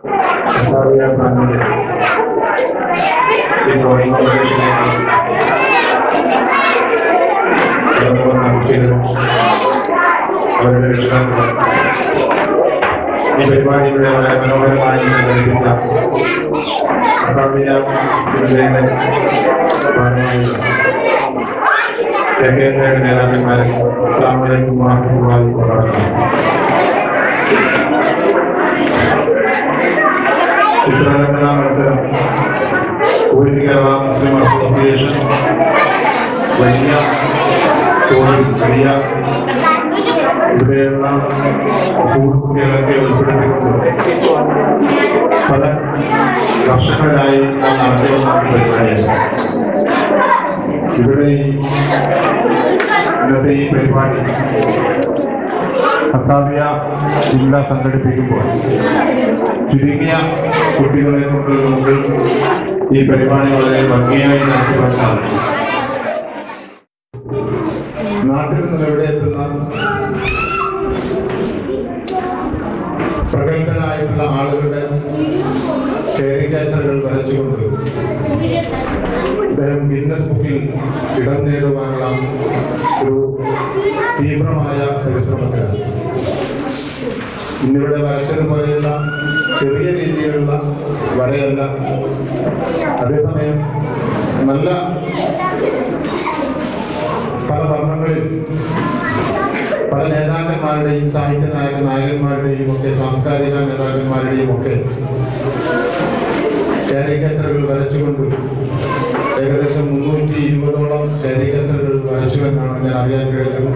സാറിയ ബ്രാൻഡിന്റെ ഇപ്പോൾ ഇന്നോവേഷനായി കടന്നു വന്ന കുട്ടികൾ അവരുടെ രക്ഷിതാക്കൾ ഈ പരിപാടിയുടെ വളരെ മനോഹരമായി സംഘടിപ്പിച്ച അസാമിയ ജില്ലയിലെ ഭാഗമായി തെക്കേന്ത്യയുടെ നേതാക്കന്മാരെ അസ്ലാമലൈക്കും വാഹത്തുള്ളാഹി വബറകാതുഹു ചിത്രരചന മത്സരം കോഴി കേരള മുസ്ലിം അസോസിയേഷൻ വലിയ തോതിൽ വലിയ ഇവിടെയുള്ള സ്കൂൾ കുട്ടികളൊക്കെ ഉൾപ്പെടുത്തിക്കൊണ്ട് പല വർഷങ്ങളായി നാം നടത്തിവന്ന പരിപാടിയാണ് ഇവിടെ ഈ ഇന്നത്തെ ഈ പരിപാടി അസാമിയ ജില്ല സംഘടിപ്പിക്കുമ്പോൾ ചുരുങ്ങിയ കുട്ടികളെ കൊണ്ട് നമുക്ക് ഈ പരിപാടി വളരെ ഭംഗിയായി നടത്തുവാൻ സാധിക്കും നാട്ടിൽ നിന്ന് എവിടെ എത്തുന്ന പ്രഗത്ഭരായിട്ടുള്ള ആളുകളുടെ കാരിക്കേച്ചറുകൾ വരച്ചുകൊണ്ട് അദ്ദേഹം ഗിന്നസ് ബുക്കിൽ ഇടം നേടുവാനുള്ള ഒരു തീവ്രമായ പരിശ്രമത്തിലാണ് ഇന്നിവിടെ വരച്ചതുപോലെയുള്ള ചെറിയ രീതിയിലുള്ള വരയല്ല അതേസമയം നല്ല പല വർണ്ണങ്ങളിൽ പല നേതാക്കന്മാരുടെയും സാഹിത്യ നായക നായകന്മാരുടെയും ഒക്കെ സാംസ്കാരിക നേതാക്കന്മാരുടെയും ഒക്കെ കാരിക്കേച്ചറുകൾ വരച്ചുകൊണ്ട് ഏകദേശം മുന്നൂറ്റി ഇരുപതോളം കാരിക്കേച്ചറുകൾ വരച്ചു എന്നാണ് ഞാൻ അറിയാൻ കഴിയുന്നത്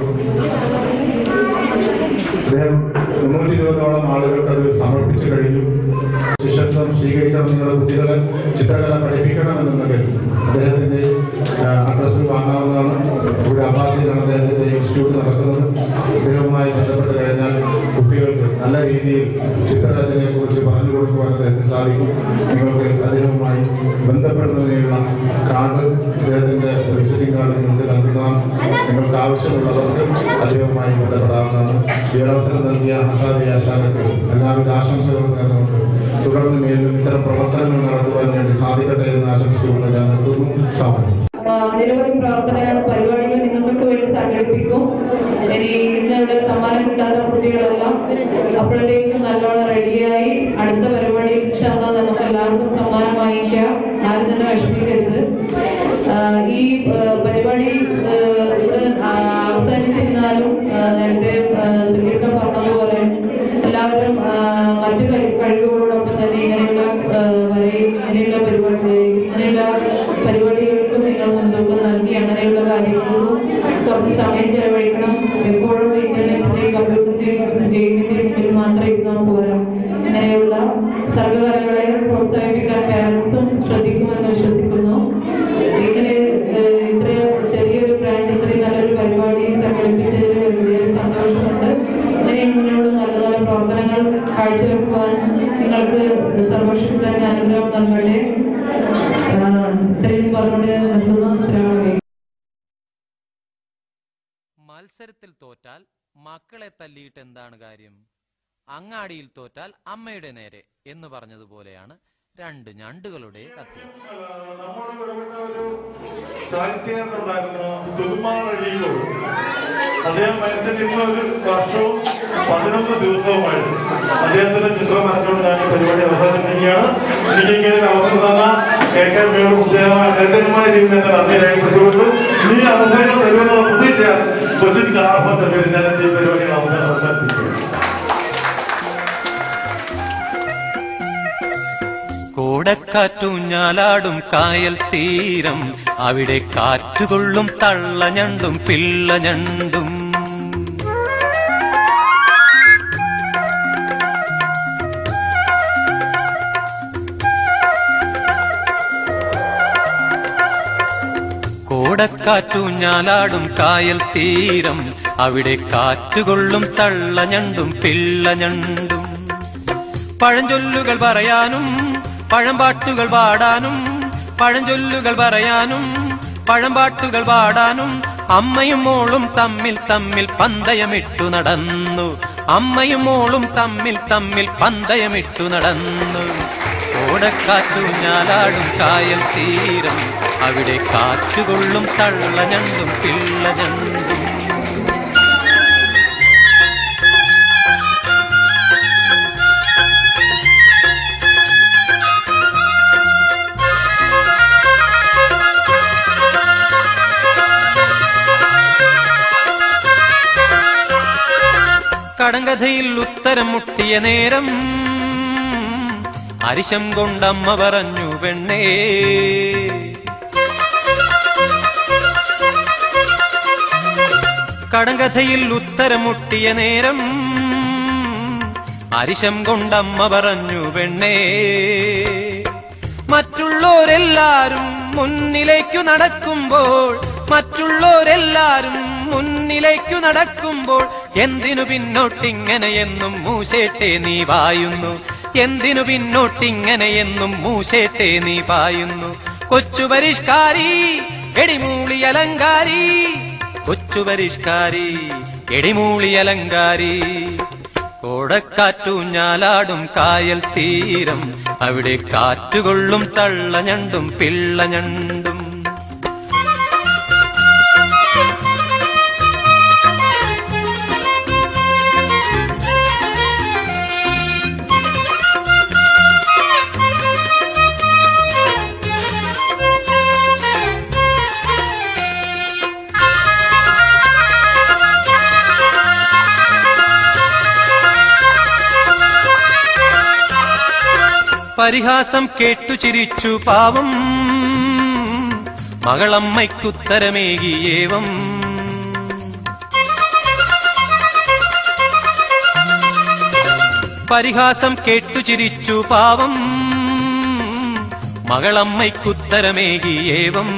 അദ്ദേഹം മുന്നൂറ്റി ഇരുപതോളം ആളുകൾക്ക് അത് സമർപ്പിച്ചു കഴിഞ്ഞു ശിഷ്യത്വം സ്വീകരിക്കണം നിങ്ങളുടെ കുട്ടികളെ ചിത്രകല പഠിപ്പിക്കണമെന്നുണ്ടെങ്കിൽ അദ്ദേഹത്തിന്റെ അഡ്രസ്സിൽ വാങ്ങാവുന്നതാണ് ഇവിടെ അബാദിയിലാണ് അദ്ദേഹത്തിന്റെ ഇൻസ്റ്റിറ്റ്യൂട്ട് നടക്കുന്നത് അദ്ദേഹവുമായി ബന്ധപ്പെട്ട് കഴിഞ്ഞാൽ കുട്ടികൾക്ക് നല്ല രീതിയിൽ ചിത്രരചനയെ കുറിച്ച് പറഞ്ഞു കൊടുക്കുവാൻ അദ്ദേഹത്തിന് സാധിക്കും നിങ്ങൾക്ക് അദ്ദേഹവുമായി ബന്ധപ്പെടുന്നതിനുള്ള കാർഡ് അദ്ദേഹത്തിന്റെ വിസിറ്റിംഗ് കാർഡ് നിങ്ങൾക്ക് നൽകുന്നതാണ് നിങ്ങൾക്ക് ആവശ്യമുള്ളവർക്ക് അദ്ദേഹവുമായി ബന്ധപ്പെടാവുന്നതാണ് ഈ അവസരം നൽകിയ അസാദി ആശാനക്ക് എല്ലാവിധ ആശംസകളും നേർന്നുകൊണ്ട് തുടർന്ന് മേലും ഇത്തരം പ്രവർത്തനങ്ങൾ നടത്തുവാൻ വേണ്ടി സാധിക്കട്ടെ എന്ന് ആശംസിച്ചുകൊണ്ട് ഞാൻ നിർത്തുന്നു സാമൂഹ്യം ആ, നിരവധി പ്രവർത്തനങ്ങൾ പരിപാടികൾ നിങ്ങൾക്ക് വേണ്ടി സംഘടിപ്പിക്കും ഇനി ഇന്നിവിടെ സമ്മാനം കിട്ടാത്ത കുട്ടികളെല്ലാം അപ്പോഴത്തേക്കും നല്ലോണം റെഡിയായി അടുത്ത പരിപാടി ഇൻഷാല്ലാ നമുക്ക് എല്ലാവർക്കും സമ്മാനം വാങ്ങിക്കാം ആരും തന്നെ വിഷമിക്കരുത് ആ, ഈ ആ, പരിപാടി ആ, ഇത് ആ, അവസാനിച്ചിരുന്നാലും ആ, നേരത്തെ സുഗീർക്ക പറഞ്ഞതുപോലെ എല്ലാവരും ആ, മറ്റു കഴി- കഴിവുകളോടൊപ്പം തന്നെ ഇങ്ങനെയുള്ള ആ, വരയും ഇങ്ങനെയുള്ള പരിപാടി ഇങ്ങനെയുള്ള പരിപാടികൾക്ക് നിങ്ങൾ മുൻതൂക്കം നൽകി അങ്ങനെയുള്ള കാര്യങ്ങൾക്കും കുറച്ച് സമയം ചെലവഴിക്കണം എപ്പോഴും ഇന്റർനെറ്റിന്റെ കമ്പ്യൂട്ടറിന്റെ ഗെയിമിന്റെ മുമ്പിൽ മാത്രം ഇരുന്നാൽ പോരാ ഇങ്ങനെയുള്ള സർഗകലകളെ പ്രോത്സാഹിപ്പിക്കാൻ പാരൻസും ശ്രദ്ധിക്കുമെന്ന് വിശ്വസിക്കുന്നു ഇങ്ങനെ ഏഹ്, ഇത്ര ചെറിയൊരു ബ്രാൻഡ് ഇത്രയും നല്ലൊരു പരിപാടി സംഘടിപ്പിച്ചതിൽ വലിയ സന്തോഷമുണ്ട് ഇങ്ങനെ മുന്നോട്ട് നല്ല നല്ല പ്രവർത്തനങ്ങൾ കാഴ്ചവെക്കുവാൻ നിങ്ങൾക്ക് സർവശക്തൻ അനുഗ്രഹം നൽകട്ടെ ആഹ്, ഇത്രയും പറഞ്ഞുകൊണ്ട് ഞാൻ നിർത്തുന്നു അസ്സലാമു അലൈക്കും മത്സരത്തിൽ തോറ്റാൽ മക്കളെ തല്ലിയിട്ട് എന്താണ് കാര്യം അങ്ങാടിയിൽ തോറ്റാൽ അമ്മയുടെ നേരെ എന്ന് പറഞ്ഞതുപോലെയാണ് രണ്ട് ഞണ്ടുകളുടെ കഥ നമ്മോട് ഇടപെട്ട ഒരു സാഹിത്യകാരനുണ്ടായിരുന്നു സുകുമാർ അഴീകോ അദ്ദേഹം മരിച്ചിട്ട് ഇന്ന് ഒരു വർഷവും പതിനൊന്ന് ദിവസവുമായിട്ട് അദ്ദേഹത്തിന്റെ ചിത്രം വരച്ചുകൊണ്ട് ഞാൻ ഈ പരിപാടി അവസാനിപ്പിക്കുകയാണ് എനിക്ക് ഇങ്ങനെ ഒരു അവസരം തന്ന കെ കെ മേയുടെ പ്രത്യേകമായ കരുതലുമായ രീതിയിൽ എന്നെ നന്ദി രേഖപ്പെട്ടുകൊണ്ട് ഈ അവസരങ്ങൾ തരുമെന്നുള്ള പ്രതീക്ഷയാണ് കൊച്ചിൻ കാർഫെന്ന പേരിൽ ഞാൻ ഈ പരിപാടി അവസാനം അവസാനിപ്പിക്കുകയാണ് കോടക്കാറ്റൂഞ്ഞാലാടും കായൽ തീരം അവിടെ കാറ്റുകൊള്ളും തള്ളഞ്ഞണ്ടും പിള്ളഞ്ഞണ്ടും കോടക്കാറ്റൂഞ്ഞാലാടും കായൽ തീരം അവിടെ കാറ്റുകൊള്ളും തള്ളഞ്ഞണ്ടും പിള്ളഞ്ഞണ്ടും പഴഞ്ചൊല്ലുകൾ പറയാനും പഴംപാട്ടുകൾ പാടാനും പഴഞ്ചൊല്ലുകൾ പറയാനും പഴംപാട്ടുകൾ പാടാനും അമ്മയും മോളും തമ്മിൽ തമ്മിൽ പന്തയമിട്ടു നടന്നു അമ്മയും മോളും തമ്മിൽ തമ്മിൽ പന്തയമിട്ടു നടന്നു ഓടക്കാറ്റു ഞാലാടും കായൽ തീരം അവിടെ കാറ്റുകൊള്ളും തള്ള ഞണ്ടും പിള്ള ഞണ്ടും കടങ്കഥയിൽ ഉത്തരം മുട്ടിയ നേരം അരിശം കൊണ്ടമ്മ പറഞ്ഞു പെണ്ണേ കടങ്കഥയിൽ ഉത്തരം മുട്ടിയ നേരം അരിശം കൊണ്ടമ്മ പറഞ്ഞു പെണ്ണേ മറ്റുള്ളോരെല്ലാരും മുന്നിലേക്കു നടക്കുമ്പോൾ മറ്റുള്ളോരെല്ലാരും മുന്നിലേക്കു നടക്കുമ്പോൾ എന്തിനു പിന്നോട്ടിങ്ങനെ എന്നും മൂശേട്ടെ നീ വായുന്നു എന്തിനു പിന്നോട്ടിങ്ങനെ എന്നും മൂശേട്ടെ നീ പായുന്നു കൊച്ചു പരിഷ്കാരി എടിമൂളി അലങ്കാരി കൊച്ചു പരിഷ്കാരി എടിമൂളി അലങ്കാരി കോടക്കാറ്റു ഞാലാടും കായൽ തീരം അവിടെ കാറ്റുകൊള്ളും തള്ള ഞണ്ടും പിള്ള ഞണ്ടും പരിഹാസം കേട്ടു ചിരിച്ചു പാവം മകളമ്മയ്ക്കുത്തരമേകിയേവം പരിഹാസം കേട്ടു ചിരിച്ചു പാവം മകളമ്മയ്ക്കുത്തരമേകിയേവം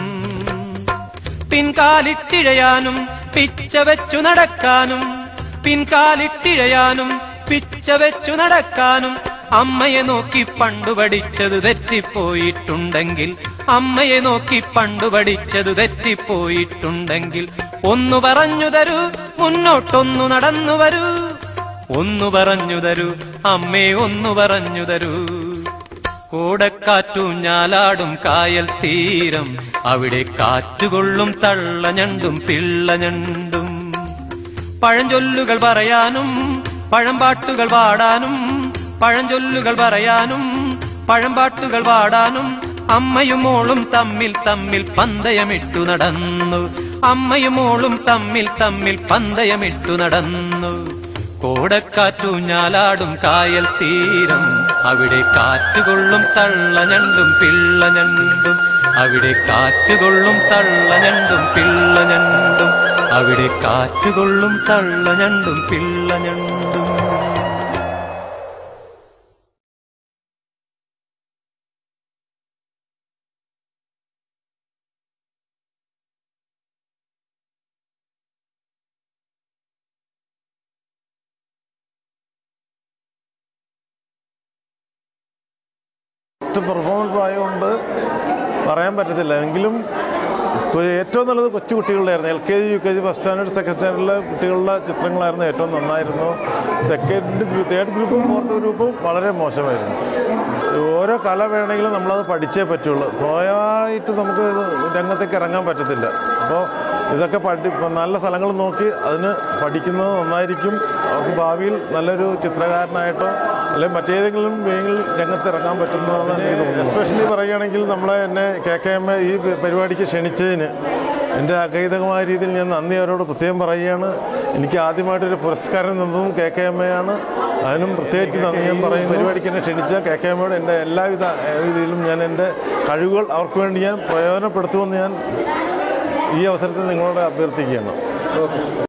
പിൻകാലിട്ടിഴയാനും പിച്ച വെച്ചു നടക്കാനും പിൻകാലിട്ടിഴയാനും പിച്ച വെച്ചു നടക്കാനും അമ്മയെ നോക്കി പണ്ടു പഠിച്ചതു തെറ്റിപ്പോയിട്ടുണ്ടെങ്കിൽ അമ്മയെ നോക്കി പണ്ടു പഠിച്ചതു തെറ്റിപ്പോയിട്ടുണ്ടെങ്കിൽ ഒന്നു പറഞ്ഞു തരൂ മുന്നോട്ടൊന്നു നടന്നു വരൂ ഒന്നു പറഞ്ഞു തരൂ അമ്മേ ഒന്നു പറഞ്ഞു തരൂ കൂടക്കാറ്റു ഞാലാടും കായൽ തീരം അവിടെ കാറ്റുകൊള്ളും തള്ള ഞണ്ടും പിള്ള ഞണ്ടും പഴഞ്ചൊല്ലുകൾ പറയാനും പഴമ്പാട്ടുകൾ പാടാനും പഴഞ്ചൊല്ലുകൾ പറയാനും പഴമ്പാട്ടുകൾ പാടാനും അമ്മയും മോളും തമ്മിൽ തമ്മിൽ പന്തയമിട്ടു നടന്നു അമ്മയും മോളും തമ്മിൽ തമ്മിൽ പന്തയമിട്ടു നടന്നു കോടക്കാറ്റു ഞാലാടും കായൽ തീരം അവിടെ കാറ്റുകൊള്ളും തള്ള ഞണ്ടും പിള്ള ഞണ്ടും അവിടെ കാറ്റുകൊള്ളും തള്ള ഞണ്ടും പിള്ള ഞണ്ടും അവിടെ കാറ്റുകൊള്ളും തള്ള ഞണ്ടും പിള്ള ഞണ്ടും പെർഫോമൻസ് ആയതുകൊണ്ട് പറയാൻ പറ്റത്തില്ല എങ്കിലും കൊ- ഏറ്റവും നല്ലത് കൊച്ചു കുട്ടികളുടെ ആയിരുന്നു L K G U K G first standard second സ്റ്റാൻഡേർഡിലെ കുട്ടികളുടെ ചിത്രങ്ങളായിരുന്നു ഏറ്റവും നന്നായിരുന്നു സെക്കൻഡ് തേർഡ് ഗ്രൂപ്പും ഫോർത്ത് ഗ്രൂപ്പും വളരെ മോശമായിരുന്നു ഓരോ കല വേണമെങ്കിലും നമ്മളത് പഠിച്ചേ പറ്റുള്ളൂ സ്വയമായിട്ട് നമുക്ക് ഇത് രംഗത്തേക്ക് ഇറങ്ങാൻ പറ്റത്തില്ല അപ്പോൾ ഇതൊക്കെ പഠി നല്ല സ്ഥലങ്ങൾ നോക്കി അതിന് പഠിക്കുന്നത് നന്നായിരിക്കും അവർക്ക് ഭാവിയിൽ നല്ലൊരു ചിത്രകാരനായിട്ടോ അല്ലെങ്കിൽ മറ്റേതെങ്കിലും വേഗിൽ രംഗത്ത് ഇറങ്ങാൻ പറ്റുന്നതാണ് എനിക്ക് തോന്നുന്നത് എസ്പെഷ്യലി പറയുകയാണെങ്കിൽ നമ്മളെ എന്നെ കെ കെ എം എ ഈ പരിപാടിക്ക് ക്ഷണിച്ചതിന് എൻ്റെ അഗൈതകമായ രീതിയിൽ ഞാൻ നന്ദി അവരോട് പ്രത്യേകം പറയുകയാണ് എനിക്ക് ആദ്യമായിട്ടൊരു പുരസ്കാരം തന്നതും കെ കെ എം എ ആണ് അതിനും പ്രത്യേകിച്ച് നന്ദി ഞാൻ പറയും പരിപാടിക്ക് എന്നെ ക്ഷണിച്ച കെ കെ എമ്മയോട് എൻ്റെ എല്ലാവിധ രീതിയിലും ഞാൻ എൻ്റെ കഴിവുകൾ അവർക്ക് വേണ്ടി ഞാൻ പ്രയോജനപ്പെടുത്തുമെന്ന് ഞാൻ ഈ അവസരത്തിൽ നിങ്ങളോട് അഭ്യർത്ഥിക്കുകയാണ്